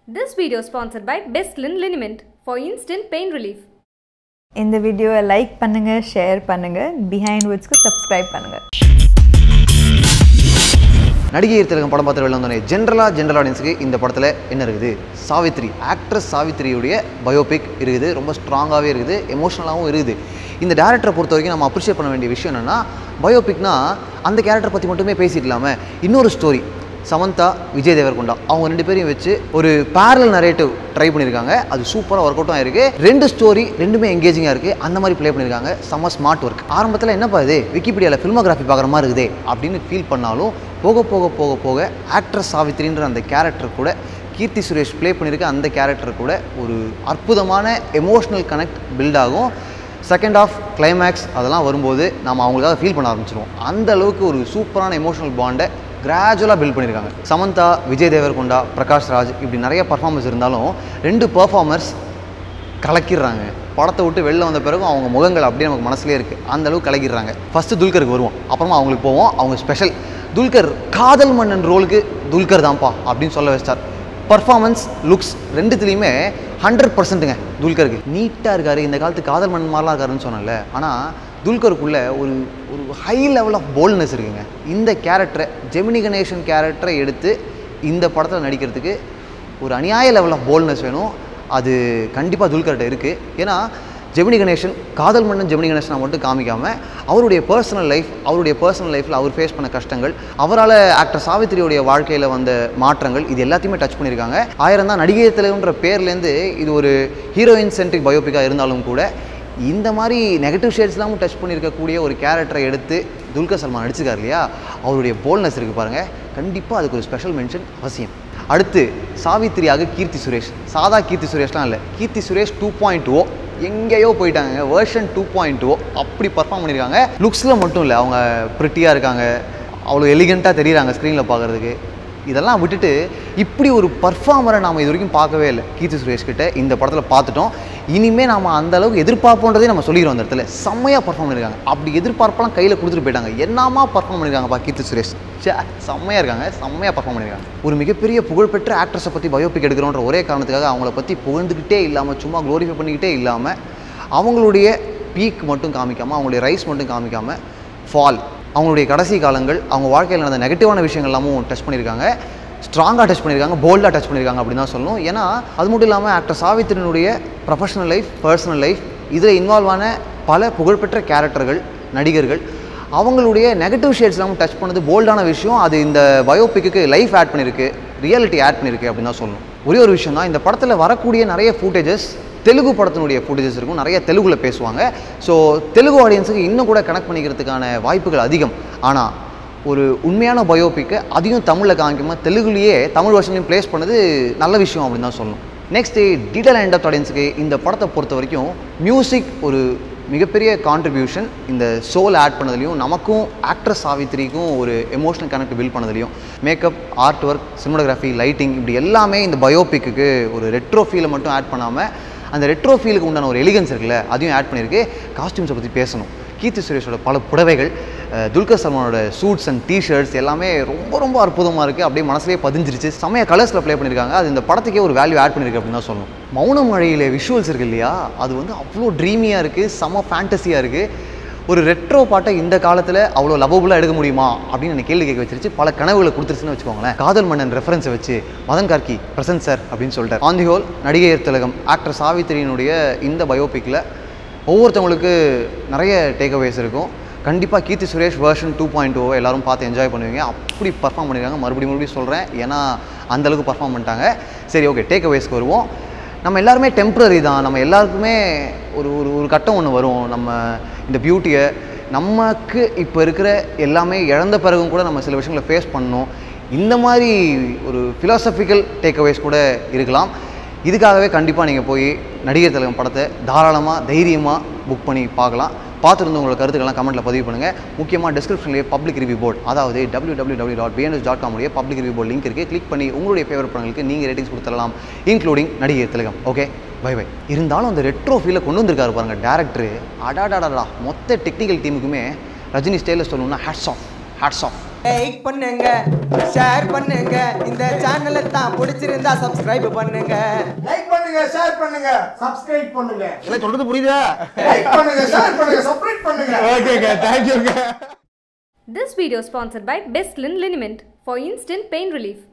This video is sponsored by Bestlin Liniment for instant pain relief. இந்த வீடியோவை like பண்ணுங்கள் share பண்ணுங்கள் behind வுட்ஸ்க்கு subscribe பண்ணுங்கள் நடிகை திலகம் படம் பார்த்து வெளில வந்தோடனே ஜென்ரலாக ஜென்ரல் ஆடியன்ஸுக்கு இந்த படத்தில் என்ன இருக்குது சாவித்ரி ஆக்ட்ரஸ் சாவித்ரியுடைய பயோபிக் இருக்குது ரொம்ப ஸ்ட்ராங்காகவே இருக்குது எமோஷனலாகவும் இருக்குது இந்த டேரக்டரை பொறுத்த வரைக்கும் நம்ம அப்ரிஷியேட் பண்ண வேண்டிய விஷயம் என்னென்னா பயோபிக்னா அந்த கேரக்டர் பற்றி மட்டுமே பேசிட்டு இல்லாமல் இன்னொரு ஸ்டோரி சமந்தா விஜய் தேவர்கொண்டா அவங்க ரெண்டு பேரையும் வச்சு ஒரு பேரல் நரேட்டிவ் ட்ரை பண்ணியிருக்காங்க அது சூப்பராக ஒர்க் அவுட்டும் ஆயிருக்கு ரெண்டு ஸ்டோரி ரெண்டுமே எங்கேஜிங்காக இருக்குது அந்த மாதிரி ப்ளே பண்ணியிருக்காங்க செம்ம ஸ்மார்ட் ஒர்க் ஆரம்பத்தில் என்னப்பா இது விக்கிபீடியாவில் ஃபில்மோகிராஃபி பார்க்குற மாதிரி இருக்குதே அப்படின்னு ஃபீல் பண்ணாலும் போக போக போக போக ஆக்ட்ரஸ் சாவித்ரின்ற அந்த கேரக்டர் கூட கீர்த்தி சுரேஷ் ப்ளே பண்ணியிருக்க அந்த கேரக்டர் கூட ஒரு அற்புதமான எமோஷ்னல் கனெக்ட் பில்ட் ஆகும் செகண்ட் ஆஃப் கிளைமேக்ஸ் அதெல்லாம் வரும்போது நம்ம அவங்களுக்காக ஃபீல் பண்ண ஆரம்பிச்சிருவோம் அந்த அளவுக்கு ஒரு சூப்பரான எமோஷனல் பாண்டை கிராஜுவலாக பில்ட் பண்ணியிருக்காங்க சமந்தா விஜய் தேவர்கொண்டா பிரகாஷ் ராஜ் இப்படி நிறைய பர்ஃபார்மன்ஸ் இருந்தாலும் ரெண்டு பர்ஃபார்மர்ஸ் கலக்கிடுறாங்க படத்தை விட்டு வெளில வந்த பிறகும் அவங்க முகங்கள் அப்படியே நமக்கு மனசுலேயே இருக்குது அந்த அளவுக்கு கலக்கிடுறாங்க ஃபஸ்ட்டு துல்கருக்கு வருவோம் அப்புறமா அவங்களுக்கு போவோம் அவங்க ஸ்பெஷல் துல்கர் காதல் மன்னன் ரோலுக்கு துல்கர் தான்ப்பா அப்படின்னு சொல்ல வச்சார் பர்ஃபார்மன்ஸ் லுக்ஸ் ரெண்டுத்துலேயுமே ஹண்ட்ரட் பர்சன்ட்டுங்க துல்கருக்கு நீட்டாக இருக்காரு இந்த காலத்து காதல் மன்னன் மாதிரிலாம் இருக்காருன்னு சொன்னேன்ல ஆனால் துல்கருக்குள்ள ஒரு ஒரு ஹை லெவல் ஆஃப் போல்ட்னஸ் இருக்குங்க இந்த கேரக்டரை ஜெமினி கணேசன் கேரக்டரை எடுத்து இந்த படத்தில் நடிக்கிறதுக்கு ஒரு அநியாய லெவல் ஆஃப் போல்ட்னஸ் வேணும் அது கண்டிப்பாக துல்கர்கிட்ட இருக்குது ஏன்னா ஜெமினி கணேசன் காதல் மன்னன் ஜெமினி கணேசனை மட்டும் காமிக்காமல் அவருடைய பர்சனல் லைஃப் அவருடைய பர்சனல் லைஃப்பில் அவர் ஃபேஸ் பண்ண கஷ்டங்கள் அவரால் ஆக்டர் சாவித்திரியுடைய வாழ்க்கையில் வந்த மாற்றங்கள் இது எல்லாத்தையுமே டச் பண்ணியிருக்காங்க ஆயிரம் தான் நடிகை திலகம்ன்ற பேர்லேருந்து இது ஒரு ஹீரோயின் சென்ட்ரிக் பயோபிக்காக இருந்தாலும் கூட இந்த மாதிரி நெகட்டிவ் ஷேட்ஸ்லாம் டச் பண்ணியிருக்கக்கூடிய ஒரு கேரக்டரை எடுத்து துல்கர் சல்மான் நடிச்சிருக்காரு இல்லையா அவருடைய போல்னஸ் இருக்குது பாருங்கள் கண்டிப்பாக அதுக்கு ஒரு ஸ்பெஷல் மென்ஷன் அவசியம் அடுத்து சாவித்திரியாக கீர்த்தி சுரேஷ் சாதா கீர்த்தி சுரேஷ்லாம் இல்லை Keerthi Suresh two point O எங்கேயோ போயிட்டாங்க வேர்ஷன் டூ பாயிண்ட் ஓ அப்படி பர்ஃபார்ம் பண்ணியிருக்காங்க லுக்ஸில் மட்டும் இல்லை அவங்க ப்ரிட்டியாக இருக்காங்க அவ்வளோ எலிகண்ட்டாக தெரியுறாங்க ஸ்க்ரீனில் பார்க்குறதுக்கு இதெல்லாம் விட்டுட்டு இப்படி ஒரு பர்ஃபார்மரை நாம் இது வரைக்கும் பார்க்கவே இல்லை கீர்த்தி சுரேஷ் கிட்ட இந்த படத்தில் பார்த்துட்டோம் இனிமேல் நாம் அந்த அளவுக்கு எதிர்பார்ப்போன்றதே நம்ம சொல்லிடுறோம் அந்த இடத்துல செம்மையாக பர்ஃபார்ம் பண்ணியிருக்காங்க அப்படி எதிர்பார்ப்பெல்லாம் கையில் கொடுத்துட்டு போயிட்டாங்க என்னமா பர்ஃபார்ம் பண்ணியிருக்காங்கப்பா கீர்த்தி சுரேஷ் சே செம்மையாக இருக்காங்க செம்மையாக பர்ஃபார்ம் பண்ணியிருக்காங்க ஒரு மிகப்பெரிய புகழ்பெற்ற ஆக்ட்ரஸை பற்றி பயோபிக் எடுக்கிறோன்ற ஒரே காரணத்துக்காக அவங்கள பற்றி புகழ்ந்துக்கிட்டே இல்லாமல் சும்மா க்ளோரிஃபை பண்ணிக்கிட்டே இல்லாமல் அவங்களுடைய பீக் மட்டும் காமிக்காமல் அவங்களுடைய ரைஸ் மட்டும் காமிக்காமல் ஃபால் அவங்களுடைய கடைசி காலங்கள் அவங்க வாழ்க்கையில் நடந்த நெகட்டிவான விஷயங்கள் எல்லாமும் டச் பண்ணியிருக்காங்க ஸ்ட்ராங்காக டச் பண்ணியிருக்காங்க போல்டாக டச் பண்ணியிருக்காங்க அப்படின்னு தான் சொல்லணும் ஏன்னா அது மட்டும் இல்லாமல் ஆக்டர் சாவித்திரனுடைய ப்ரொஃபஷனல் லைஃப் பர்சனல் லைஃப் இதில் இன்வால்வ் ஆன பல புகழ்பெற்ற கேரக்டர்கள் நடிகர்கள் அவங்களுடைய நெகட்டிவ் ஷேட்ஸ்லாம் டச் பண்ணது போல்டான விஷயம் அது இந்த பயோபிக்கு லைஃப் ஆட் பண்ணியிருக்கு ரியாலிட்டி ஆட் பண்ணியிருக்கு அப்படின்னு தான் சொல்லணும் ஒரே ஒரு விஷயம் தான் இந்த படத்தில் வரக்கூடிய நிறைய ஃபூட்டேஜஸ் தெலுங்கு படத்தினுடைய ஃபுட்டேஜஸ் இருக்கும் நிறைய தெலுங்குல பேசுவாங்க ஸோ தெலுங்கு ஆடியன்ஸுக்கு இன்னும் கூட கனெக்ட் பண்ணிக்கிறதுக்கான வாய்ப்புகள் அதிகம் ஆனால் ஒரு உண்மையான பயோபிக்கை அதையும் தமிழில் காமிக்காம தெலுங்குலேயே தமிழ் வருஷன்லையும் ப்ளேஸ் பண்ணது நல்ல விஷயம் அப்படின்னு தான் சொல்லணும் நெக்ஸ்ட் டீட்டெயில் அண்ட் ஆஃப் ஆடியன்ஸுக்கு இந்த படத்தை பொறுத்த வரைக்கும் மியூசிக் ஒரு மிகப்பெரிய கான்ட்ரிபியூஷன் இந்த சோல் ஆட் பண்ணதுலையும் நமக்கும் ஆக்ட்ரஸ் சாவித்திரிக்கும் ஒரு எமோஷனல் கனெக்ட் பில்ட் பண்ணதுலையும் makeup art work cinematography lighting இப்படி எல்லாமே இந்த பயோபிக்கு ஒரு ரெட்ரோ ஃபீலை மட்டும் ஆட் பண்ணாமல் அந்த ரெட்ரோ ஃபீலுக்கு உண்டான ஒரு எலிகன்ஸ் இருக்குல்ல அதையும் ஆட் பண்ணியிருக்கு காஸ்டியூம்ஸை பற்றி பேசணும் கீர்த்தி சுரேஷோட பல புடவைகள் அஹ், துல்கர் சல்மானோட சூட்ஸ் அண்ட் டிஷர்ட்ஸ் எல்லாமே ரொம்ப ரொம்ப அற்புதமாக இருக்குது அப்படியே மனசுலேயே பதிஞ்சிருச்சு செம்மையாக கலர்ஸில் ப்ளே பண்ணியிருக்காங்க அது இந்த படத்துக்கே ஒரு வேல்யூ ஆட் பண்ணியிருக்கு அப்படின்னு தான் சொல்லணும் மௌன மழையிலே விஷுவல்ஸ் இருக்கு இல்லையா அது வந்து அவ்வளோ ட்ரீமியாக இருக்குது செம்ம ஃபேண்டஸியாக இருக்குது ஒரு ரெட்ரோ பாட்டை இந்த காலத்தில் அவ்வளோ லவபுளாக எடுக்க முடியுமா அப்படின்னு எனக்கு கேள்வி கேட்க வச்சிருச்சு பல கனவுகளை கொடுத்துருச்சுன்னு வச்சுக்கோங்களேன் காதல் மன்னன் ரெஃபரன்ஸை வச்சு மதன் கார்கி பிரசன்ட் சார் அப்படின்னு சொல்லிட்டார் ஆன் தி ஹோல் நடிகையர் திலகம் ஆக்டர் சாவித்திரியினுடைய இந்த பயோபிக்கில் ஒவ்வொருத்தவங்களுக்கு நிறைய டேக்அவேஸ் இருக்கும் கண்டிப்பாக Keerthi Suresh version two point O எல்லாரும் பார்த்து என்ஜாய் பண்ணுவீங்க அப்படி பர்ஃபார்ம் பண்ணியிருக்காங்க மறுபடியும் மறுபடியும் சொல்கிறேன் ஏன்னா அந்த அளவுக்கு பர்ஃபார்ம் பண்ணிட்டாங்க சரி ஓகே டேக்அவேஸ்க்கு வருவோம் நம்ம எல்லாருமே டெம்ப்ரரி தான் நம்ம எல்லாருக்குமே ஒரு ஒரு ஒரு கட்டம் ஒன்று வரும் நம்ம இந்த பியூட்டியை நமக்கு இப்போ இருக்கிற எல்லாமே இழந்த பிறகும் கூட நம்ம சில விஷயங்களை ஃபேஸ் பண்ணணும் இந்த மாதிரி ஒரு ஃபிலாசபிக்கல் டேக்அவேஸ் கூட இருக்கலாம் இதுக்காகவே கண்டிப்பாக நீங்கள் போய் நடிகர் திலகம் படத்தை தாராளமாக தைரியமாக புக் பண்ணி பார்க்கலாம் பார்த்துருந்து உங்களோட கருத்துக்கெல்லாம் கமெண்ட்டில் பதிவு பண்ணுங்கள் முக்கியமாக டிஸ்கிரிப்ஷன்லேயே பப்ளிக் ரிவ்யூ போர்டு அதாவது W W W dot BNS dot காமுடைய பப்ளிக் ரிவ்யூ போர்டு லிங்க் இருக்குது கிளிக் பண்ணி உங்களுடைய ஃபேவரட் படங்களுக்கு நீங்கள் ரேட்டிங்ஸ் கொடுத்துடலாம் இன்க்ளூடிங் நடிகர் திலகம் ஓகே பை பை இருந்தாலும் அந்த ரெட்ரோ ஃபீலை கொண்டு வந்திருக்காரு பாருங்க டேரக்டர் அடாடாடா மொத்த டெக்னிக்கல் டீமுக்குமே ரஜினி ஸ்டைலில் சொல்லணும்னா hats off hats off like பண்ணுங்க ஷேர் பண்ணுங்க இந்த சேனலை தான் பிடிச்சிருந்தா சப்ஸ்கிரைப் பண்ணுங்க லைக் பண்ணுங்க ஷேர் பண்ணுங்க சப்ஸ்கிரைப் பண்ணுங்க எல்லாம் சொல்றது புரியுதா லைக் பண்ணுங்க ஷேர் பண்ணுங்க சப்ஸ்கிரைப் பண்ணுங்க ஓகேங்க தேங்க்யூங்க This video sponsored by Best Lin Liniment for instant pain relief.